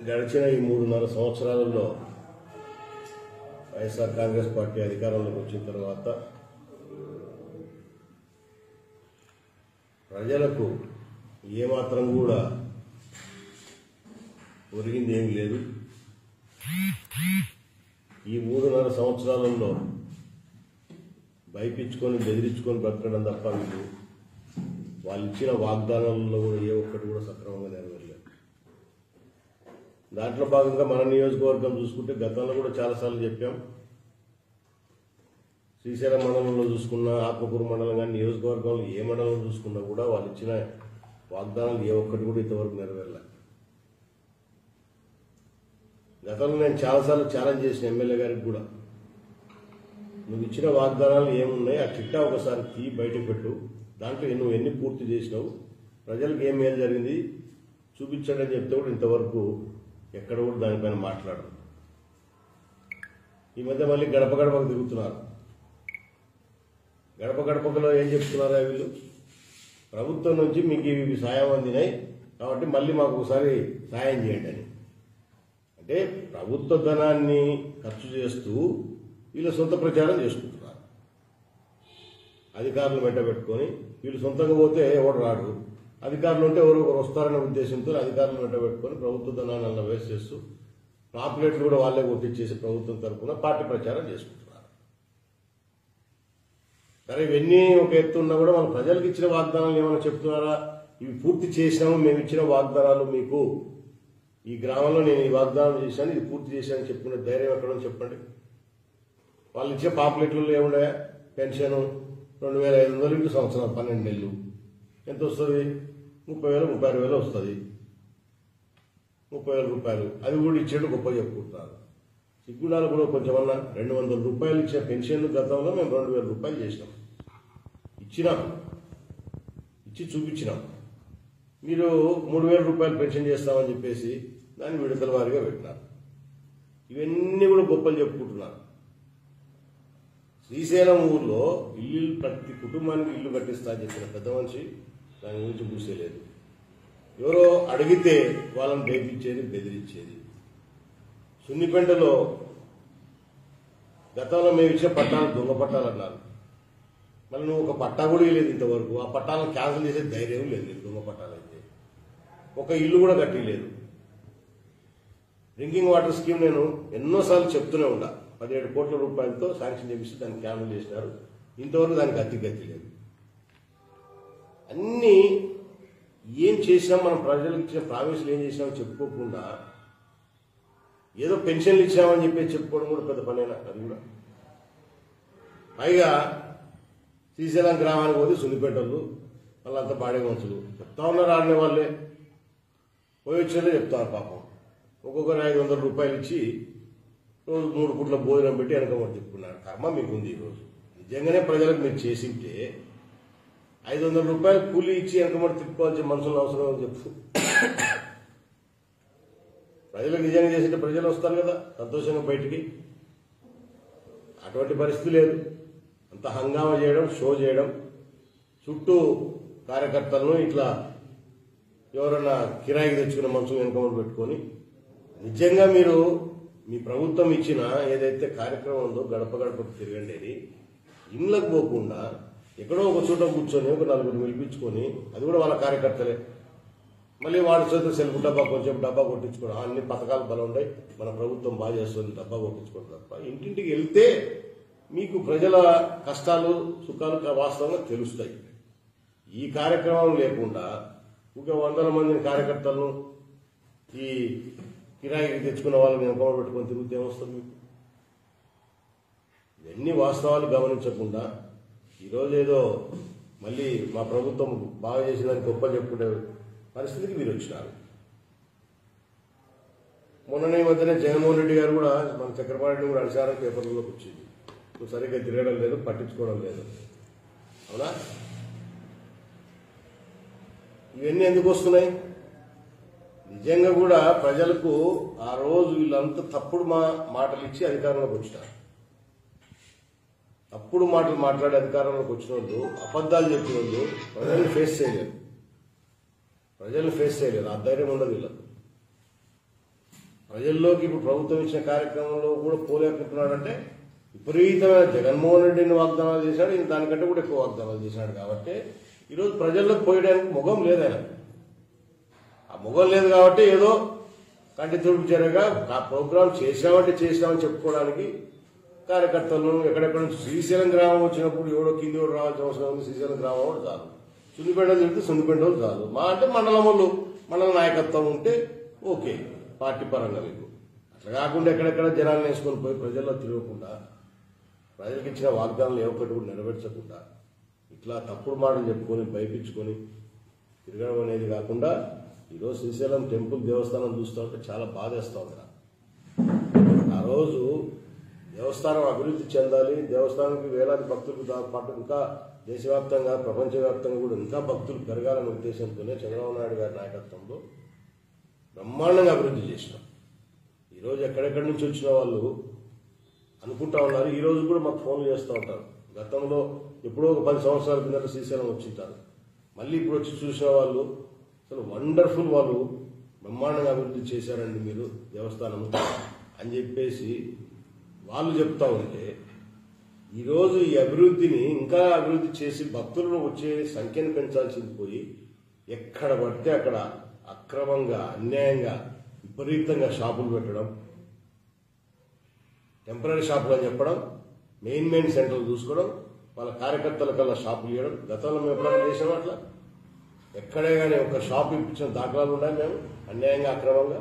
గడిచిన ఈ మూడున్నర సంవత్సరాలలో వైఎస్ఆర్ కాంగ్రెస్ పార్టీ అధికారంలోకి వచ్చిన తర్వాత ప్రజలకు ఏమాత్రం కూడా ఒరిగింది ఏమి లేదు ఈ మూడున్నర సంవత్సరాలలో భయపించుకొని బెదిరించుకొని బ్రతకడం తప్ప వీళ్ళు వాళ్ళు ఇచ్చిన వాగ్దానాలలో కూడా ఏ ఒక్కటి కూడా సక్రమంగా నెరవేరలేదు దాంట్లో భాగంగా మన నియోజకవర్గం చూసుకుంటే గతంలో కూడా చాలాసార్లు చెప్పాం శ్రీశైలం మండలంలో చూసుకున్న ఆత్మకూరు మండలం కానీ నియోజకవర్గంలో ఏ మండలం చూసుకున్నా కూడా వాళ్ళు ఇచ్చిన వాగ్దానాలు ఏ ఒక్కటి కూడా ఇంతవరకు నెరవేరలే గతంలో నేను చాలాసార్లు ఛాలెంజ్ చేసిన ఎమ్మెల్యే గారికి కూడా నువ్వు ఇచ్చిన వాగ్దానాలు ఏమున్నాయి ఆ చిట్టా ఒకసారి తీ బయటకు పెట్టు దాంట్లో నువ్వు ఎన్ని పూర్తి చేసినావు ప్రజలకు ఏం మేలు జరిగింది చూపించండి అని చెప్తే కూడా ఇంతవరకు ఎక్కడ కూడా దానిపైన మాట్లాడరు ఈ మధ్య మళ్ళీ గడప గడపకు తిరుగుతున్నారు గడప గడపకలో ఏం చెప్తున్నారా వీళ్ళు ప్రభుత్వం నుంచి మీకు ఇవి సాయం అందినాయి కాబట్టి మళ్ళీ మాకు ఒకసారి సాయం చేయండి అని అంటే ప్రభుత్వ ధనాన్ని ఖర్చు చేస్తూ వీళ్ళు సొంత ప్రచారం చేసుకుంటున్నారు అధికారులు వెంట పెట్టుకొని వీళ్ళు సొంతంగా పోతే ఎవడు రాడు అధికారులు ఉంటే ఎవరో ఒకరు వస్తారనే ఉద్దేశంతో అధికారులు వెంట పెట్టుకొని ప్రభుత్వ ధనాన్ని అలా వేస్ట్ చేస్తూ పాపులేట్లు కూడా వాళ్ళే కొట్టించేసి ప్రభుత్వం తరఫున పార్టీ ప్రచారం చేసుకుంటున్నారు సరే ఇవన్నీ ఒక ఎత్తు ఉన్నా కూడా మన ప్రజలకు ఇచ్చిన వాగ్దానాలు ఏమైనా చెప్తున్నారా ఇవి పూర్తి చేసినాము మేము ఇచ్చిన వాగ్దానాలు మీకు ఈ గ్రామంలో నేను ఈ వాగ్దానం చేశాను ఇది పూర్తి చేశానని చెప్పుకునే ధైర్యం ఎక్కడో చెప్పండి వాళ్ళు ఇచ్చే పాపులేట్లలో ఏముండే పెన్షన్ రెండు వేల ఐదు వందలు ఇంటూ సంవత్సరం పన్నెండు నెలలు ఎంత వస్తుంది ముప్పై వేలు ముప్పై ఆరు వేలు వస్తుంది ముప్పై వేల రూపాయలు అది కూడా ఇచ్చేట్టు గొప్ప చెప్పుకుంటున్నారు సిగ్గుడాలు కూడా కొంచెమన్నా రెండు వందల రూపాయలు ఇచ్చిన పెన్షన్ గతంలో మేము రెండు వేల రూపాయలు చేసినాం ఇచ్చినాం ఇచ్చి చూపించినాం మీరు మూడు వేల రూపాయలు పెన్షన్ చేస్తామని చెప్పేసి దాన్ని విడతల వారిగా పెట్టినారు ఇవన్నీ కూడా గొప్పలు చెప్పుకుంటున్నారు శ్రీశైలం ఊర్లో ఇల్లు ప్రతి కుటుంబానికి ఇల్లు కట్టిస్తా అని చెప్పిన పెద్ద మనిషి దాని గురించి పూసేలేదు ఎవరో అడిగితే వాళ్ళని బేపించేది బెదిరించేది సున్నిపెంటలో గతంలో మేము ఇచ్చిన పట్టాలు దొంగ పట్టాలు అన్నారు మళ్ళీ నువ్వు ఒక పట్టా కూడా ఇవ్వలేదు ఇంతవరకు ఆ పట్టాలను క్యాన్సిల్ చేసే ధైర్యం లేదు నీకు దొంగ పట్టాలు అయితే ఒక ఇల్లు కూడా కట్టిలేదు డ్రింకింగ్ వాటర్ స్కీమ్ నేను ఎన్నోసార్లు చెప్తూనే ఉన్నా పదిహేడు కోట్ల రూపాయలతో శాంక్షన్ చేపిస్తే దాన్ని క్యాన్సిల్ చేసినారు ఇంతవరకు దానికి అతి గతి లేదు అన్నీ ఏం చేసినాం మనం ప్రజలకు ఇచ్చిన ప్రామిసులు ఏం చేసినామో చెప్పుకోకుండా ఏదో పెన్షన్లు ఇచ్చామని చెప్పి చెప్పుకోవడం కూడా పెద్ద పనేనా అది కూడా పైగా శ్రీశైలం గ్రామానికి పోతే సున్నిపేటలు వాళ్ళంతా బాడే మనుషులు చెప్తా ఉన్నారు ఆడిన వాళ్ళే పోయి వచ్చేదే చెప్తారు పాపం ఒక్కొక్కరు ఐదు వందల రూపాయలు ఇచ్చి రోజు మూడు పూట్ల భోజనం పెట్టి వెనకబడి చెప్పుకున్నారు కర్మ మీకు ఉంది ఈరోజు నిజంగానే ప్రజలకు మీరు చేసింటే ఐదు వందల రూపాయలు కూలీ ఇచ్చి వెనకబడి తిప్పుకోవాల్సిన మనుషులు అవసరం అని చెప్పు ప్రజలకు నిజంగా చేసింటే ప్రజలు వస్తారు కదా సంతోషంగా బయటికి అటువంటి పరిస్థితి లేదు అంత హంగామా చేయడం షో చేయడం చుట్టూ కార్యకర్తలను ఇట్లా ఎవరన్నా కిరాయికి తెచ్చుకున్న మనుషులు వెనుకమని పెట్టుకొని నిజంగా మీరు మీ ప్రభుత్వం ఇచ్చిన ఏదైతే కార్యక్రమం ఉందో గడప గడపకు తిరగండి అని ఇళ్ళకు పోకుండా ఎక్కడో ఒక చోట కూర్చొని ఒక నలుగురు పిలిపించుకొని అది కూడా వాళ్ళ కార్యకర్తలే మళ్ళీ వాడి చేత సెల్ఫ్ డబ్బా కొంచెం డబ్బా కొట్టించుకోవడం అన్ని పథకాలు బలం ఉన్నాయి మన ప్రభుత్వం బాగా చేస్తుంది డబ్బా కొట్టించుకోవడం తప్ప ఇంటింటికి వెళ్తే మీకు ప్రజల కష్టాలు సుఖాలు వాస్తవంగా తెలుస్తాయి ఈ కార్యక్రమం లేకుండా ఇంకా వందల మందిని కార్యకర్తలను ఈ కిరాయికి తెచ్చుకున్న వాళ్ళని వెనకమ పెట్టుకొని తిరిగితే ఏమొస్తుంది మీకు ఇవన్నీ వాస్తవాలు గమనించకుండా ఈరోజు ఏదో మళ్ళీ మా ప్రభుత్వం బాగా చేసిందని గొప్ప చెప్పుకునే పరిస్థితికి మీరు వచ్చినారు మొన్ననే ఈ మధ్యనే జగన్మోహన్ రెడ్డి గారు కూడా మన చక్రపాణిని కూడా అడిచారని పేపర్లోకి వచ్చింది నువ్వు సరిగ్గా తిరగడం లేదు పట్టించుకోవడం లేదు అవునా ఇవన్నీ ఎందుకు వస్తున్నాయి నిజంగా కూడా ప్రజలకు ఆ రోజు వీళ్ళంతా తప్పుడు మా మాటలు ఇచ్చి అధికారంలోకి వచ్చినారు తప్పుడు మాటలు మాట్లాడి అధికారంలోకి వచ్చిన వాళ్ళు అబద్ధాలు చెప్పిన వాళ్ళు ప్రజల్ని ఫేస్ చేయలేరు ప్రజల్ని ఫేస్ చేయలేరు ఆ ధైర్యం ఉండదు వీళ్ళకు ప్రజల్లోకి ఇప్పుడు ప్రభుత్వం ఇచ్చిన కార్యక్రమంలో కూడా పోలేకుంటున్నాడంటే విపరీతమైన జగన్మోహన్ రెడ్డిని వాగ్దానాలు చేశాడు ఈయన దానికంటే కూడా ఎక్కువ వాగ్దానాలు చేశాడు కాబట్టి ఈరోజు ప్రజల్లోకి పోయడానికి ముఖం లేదు ఆయన ఆ ముఖం లేదు కాబట్టి ఏదో కంటి తుడుపు చర్యగా ఆ ప్రోగ్రాం చేసినామంటే చేసినామని చెప్పుకోవడానికి కార్యకర్తలను ఎక్కడెక్కడ నుంచి శ్రీశైలం గ్రామం వచ్చినప్పుడు ఎవడో కింది ఎవడో రావాల్సిన అవసరం ఉంది శ్రీశైలం గ్రామం కూడా చాలు సుందిపేట తిరిగితే సుందిపేట వాళ్ళు చాలు మా అంటే మండలం వాళ్ళు మండల నాయకత్వం ఉంటే ఓకే పార్టీ పరంగా మీకు అట్లా కాకుండా ఎక్కడెక్కడ జనాలను వేసుకొని పోయి ప్రజల్లో తిరగకుండా ప్రజలకు ఇచ్చిన వాగ్దానాలు ఏ ఒక్కటి కూడా నెరవేర్చకుండా ఇట్లా తప్పుడు మాటలు చెప్పుకొని భయపించుకొని తిరగడం అనేది కాకుండా ఈరోజు శ్రీశైలం టెంపుల్ దేవస్థానం చూస్తూ ఉంటే చాలా బాధేస్తూ ఉంది నాకు. ఆ రోజు దేవస్థానం అభివృద్ధి చెందాలి దేవస్థానానికి వేలాది భక్తులకు దా- పాటు ఇంకా దేశవ్యాప్తంగా ప్రపంచవ్యాప్తంగా కూడా ఇంకా భక్తులు పెరగాలనే ఉద్దేశంతోనే చంద్రబాబు నాయుడు గారి నాయకత్వంలో బ్రహ్మాండంగా అభివృద్ధి చేసినాం ఈరోజు ఎక్కడెక్కడి నుంచి వచ్చిన వాళ్ళు అనుకుంటా ఉన్నారు ఈ రోజు కూడా మాకు ఫోన్లు చేస్తూ ఉంటారు గతంలో ఎప్పుడో ఒక పది సంవత్సరాల కిందట శ్రీశైలం వచ్చింటారు మళ్ళీ ఇప్పుడు వచ్చి చూసిన వాళ్ళు అసలు వండర్ఫుల్ వాళ్ళు బ్రహ్మాండంగా అభివృద్ధి చేశారండి మీరు దేవస్థానం అని చెప్పేసి వాళ్ళు చెప్తా ఉంటే ఈరోజు ఈ అభివృద్ధిని ఇంకా అభివృద్ధి చేసి భక్తులను వచ్చే సంఖ్యను పెంచాల్సింది పోయి ఎక్కడ పడితే అక్కడ అక్రమంగా అన్యాయంగా విపరీతంగా షాపులు పెట్టడం టెంపరీ షాపులు అని చెప్పడం మెయిన్ మెయిన్ సెంటర్లు చూసుకోవడం వాళ్ళ కార్యకర్తల కల్లా షాపులు ఇవ్వడం గతంలో మేము ఎప్పుడైనా చేసాం అట్లా ఎక్కడే కానీ ఒక షాప్ ఇప్పించిన దాఖలాలు ఉన్నాయి మేము అన్యాయంగా అక్రమంగా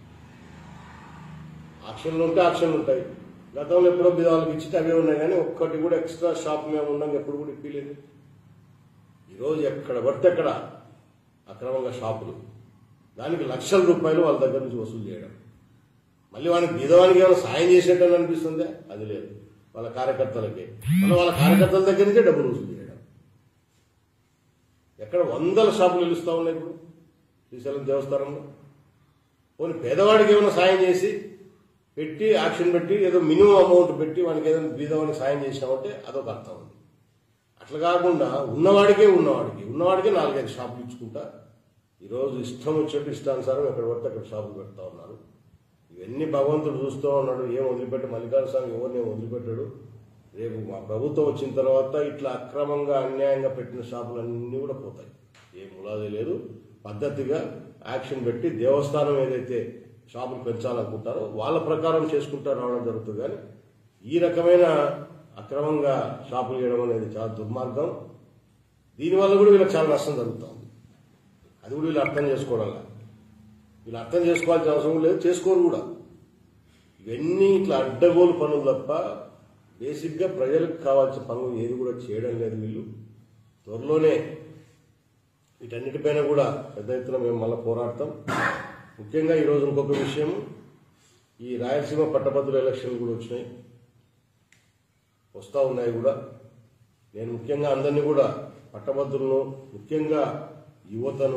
ఆక్షన్లు ఉంటే ఆక్షన్లు ఉంటాయి గతంలో ఎప్పుడో బిదాలకు ఇచ్చితే అవే ఉన్నాయి కానీ ఒక్కటి కూడా ఎక్స్ట్రా షాప్ మేము ఉన్నాం ఎప్పుడు కూడా ఇప్పలేదు ఈరోజు ఎక్కడ పడితే అక్కడ అక్రమంగా షాపులు దానికి లక్షల రూపాయలు వాళ్ళ దగ్గర నుంచి వసూలు చేయడం మళ్ళీ వానికి బీదవానికి ఏమైనా సాయం చేసేటని అనిపిస్తుందా అది లేదు వాళ్ళ కార్యకర్తలకి మళ్ళీ వాళ్ళ కార్యకర్తల దగ్గర నుంచే డబ్బులు వసూలు చేయడం ఎక్కడ వందల షాపులు నిలుస్తూ ఉన్నాయి ఇప్పుడు శ్రీశైలం దేవస్థానంలో పోనీ పేదవాడికి ఏమైనా సాయం చేసి పెట్టి యాక్షన్ పెట్టి ఏదో మినిమం అమౌంట్ పెట్టి వానికి ఏదైనా బీదవాడికి సాయం చేసినామంటే అదొక అర్థం ఉంది అట్లా కాకుండా ఉన్నవాడికే ఉన్నవాడికి ఉన్నవాడికే నాలుగైదు షాపులు ఇచ్చుకుంటా ఈరోజు ఇష్టం వచ్చినట్టు ఇష్టానుసారం ఎక్కడ పడితే అక్కడ షాపులు పెడతా ఉన్నారు ఇవన్నీ భగవంతుడు చూస్తూ ఉన్నాడు ఏం వదిలిపెట్టి మల్లికార్జున స్వామి ఎవరిని ఏం వదిలిపెట్టాడు రేపు మా ప్రభుత్వం వచ్చిన తర్వాత ఇట్లా అక్రమంగా అన్యాయంగా పెట్టిన షాపులన్నీ కూడా పోతాయి ఏ ములాది లేదు పద్ధతిగా యాక్షన్ పెట్టి దేవస్థానం ఏదైతే షాపులు పెంచాలనుకుంటారో వాళ్ళ ప్రకారం చేసుకుంటూ రావడం జరుగుతుంది కానీ ఈ రకమైన అక్రమంగా షాపులు చేయడం అనేది చాలా దుర్మార్గం దీనివల్ల కూడా వీళ్ళకి చాలా నష్టం జరుగుతుంది అది కూడా వీళ్ళు అర్థం చేసుకోవడంలా వీళ్ళు అర్థం చేసుకోవాల్సిన అవసరం లేదు చేసుకోరు కూడా ఇవన్నీ ఇట్లా అడ్డగోలు పనులు తప్ప బేసిక్గా ప్రజలకు కావాల్సిన పనులు ఏది కూడా చేయడం లేదు వీళ్ళు త్వరలోనే వీటన్నిటిపైన కూడా పెద్ద ఎత్తున మేము మళ్ళీ పోరాడతాం ముఖ్యంగా ఈరోజు ఇంకొక విషయం ఈ రాయలసీమ పట్టభద్రుల ఎలక్షన్లు కూడా వచ్చినాయి వస్తూ ఉన్నాయి కూడా నేను ముఖ్యంగా అందరినీ కూడా పట్టభద్రులను ముఖ్యంగా యువతను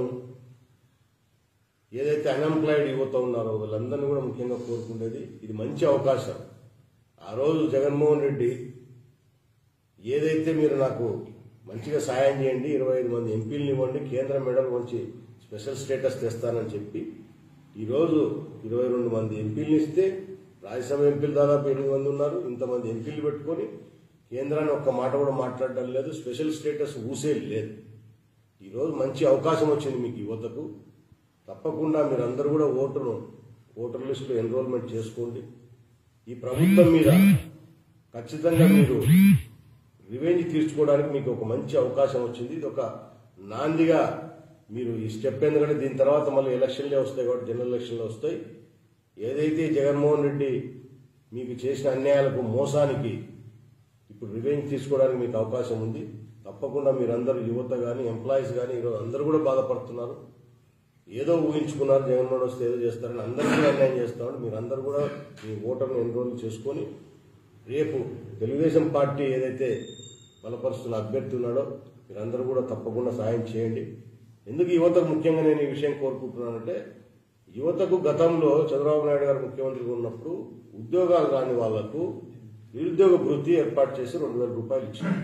ఏదైతే అన్ఎంప్లాయిడ్ యువత ఉన్నారో వాళ్ళందరినీ కూడా ముఖ్యంగా కోరుకునేది ఇది మంచి అవకాశం ఆ రోజు జగన్మోహన్ రెడ్డి ఏదైతే మీరు నాకు మంచిగా సాయం చేయండి ఇరవై ఐదు మంది ఎంపీలను ఇవ్వండి కేంద్ర మెడల్ మంచి స్పెషల్ స్టేటస్ తెస్తానని చెప్పి ఈరోజు ఇరవై రెండు మంది ఎంపీలను ఇస్తే రాజ్యసభ ఎంపీలు దాదాపు ఎనిమిది మంది ఉన్నారు ఇంతమంది ఎంపీలు పెట్టుకొని కేంద్రాన్ని ఒక్క మాట కూడా మాట్లాడడం లేదు స్పెషల్ స్టేటస్ ఊసే లేదు ఈరోజు మంచి అవకాశం వచ్చింది మీకు యువతకు తప్పకుండా మీరందరూ కూడా ఓటును ఓటర్ లిస్టులో ఎన్రోల్మెంట్ చేసుకోండి ఈ ప్రభుత్వం మీద ఖచ్చితంగా మీరు రివెంజ్ తీర్చుకోవడానికి మీకు ఒక మంచి అవకాశం వచ్చింది ఇది ఒక నాందిగా మీరు ఈ స్టెప్ ఎందుకంటే దీని తర్వాత మళ్ళీ ఎలక్షన్లే వస్తాయి కాబట్టి జనరల్ ఎలక్షన్లు వస్తాయి ఏదైతే జగన్మోహన్ రెడ్డి మీకు చేసిన అన్యాయాలకు మోసానికి ఇప్పుడు రివెంజ్ తీసుకోవడానికి మీకు అవకాశం ఉంది తప్పకుండా మీరందరూ యువత కానీ ఎంప్లాయీస్ కానీ ఈరోజు అందరూ కూడా బాధపడుతున్నారు ఏదో ఊహించుకున్నారు జగన్మోహన్ వస్తే ఏదో చేస్తారని అందరికీ అన్యాయం చేస్తామని మీరందరూ కూడా మీ ఓటర్ని ఎన్రోల్ చేసుకొని రేపు తెలుగుదేశం పార్టీ ఏదైతే బలపరుస్తున్న అభ్యర్థి ఉన్నాడో మీరందరూ కూడా తప్పకుండా సాయం చేయండి ఎందుకు యువతకు ముఖ్యంగా నేను ఈ విషయం కోరుకుంటున్నానంటే యువతకు గతంలో చంద్రబాబు నాయుడు గారు ముఖ్యమంత్రిగా ఉన్నప్పుడు ఉద్యోగాలు రాని వాళ్లకు నిరుద్యోగ వృత్తి ఏర్పాటు చేసి రెండు వేల రూపాయలు ఇచ్చారు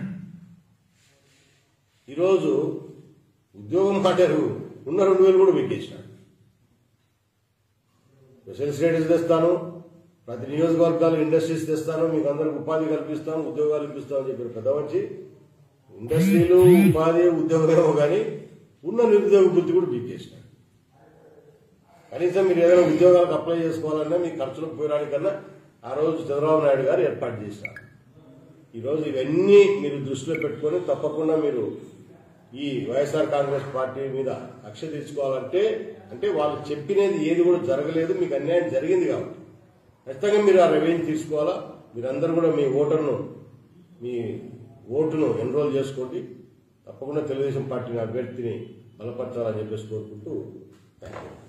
ఈరోజు ఉద్యోగం మాటారు ఉన్న రెండు వేలు కూడా పెట్టేసినాడు స్పెషల్ స్టేటస్ తెస్తాను ప్రతి నియోజకవర్గాలు ఇండస్ట్రీస్ తెస్తాను మీకు అందరికి ఉపాధి కల్పిస్తాను ఉద్యోగాలు ఇప్పిస్తాను అని చెప్పారు పెద్ద మంచి ఇండస్ట్రీలు ఉపాధి ఉద్యోగమేమో కానీ ఉన్న నిరుద్యోగ వృత్తి కూడా బీకేసినారు కనీసం మీరు ఏదైనా ఉద్యోగాలకు అప్లై చేసుకోవాలన్నా మీ ఖర్చులకు పోయడానికన్నా ఆ రోజు చంద్రబాబు నాయుడు గారు ఏర్పాటు చేశారు ఈరోజు ఇవన్నీ మీరు దృష్టిలో పెట్టుకొని తప్పకుండా మీరు ఈ వైఎస్ఆర్ కాంగ్రెస్ పార్టీ మీద కక్ష తీర్చుకోవాలంటే అంటే వాళ్ళు చెప్పినది ఏది కూడా జరగలేదు మీకు అన్యాయం జరిగింది కాబట్టి ఖచ్చితంగా మీరు ఆ రెవెన్యూ తీసుకోవాలా మీరందరూ కూడా మీ ఓటర్ను మీ ఓటును ఎన్రోల్ చేసుకోండి తప్పకుండా తెలుగుదేశం పార్టీని అభ్యర్థిని బలపరచాలని చెప్పేసి కోరుకుంటూ థ్యాంక్ యూ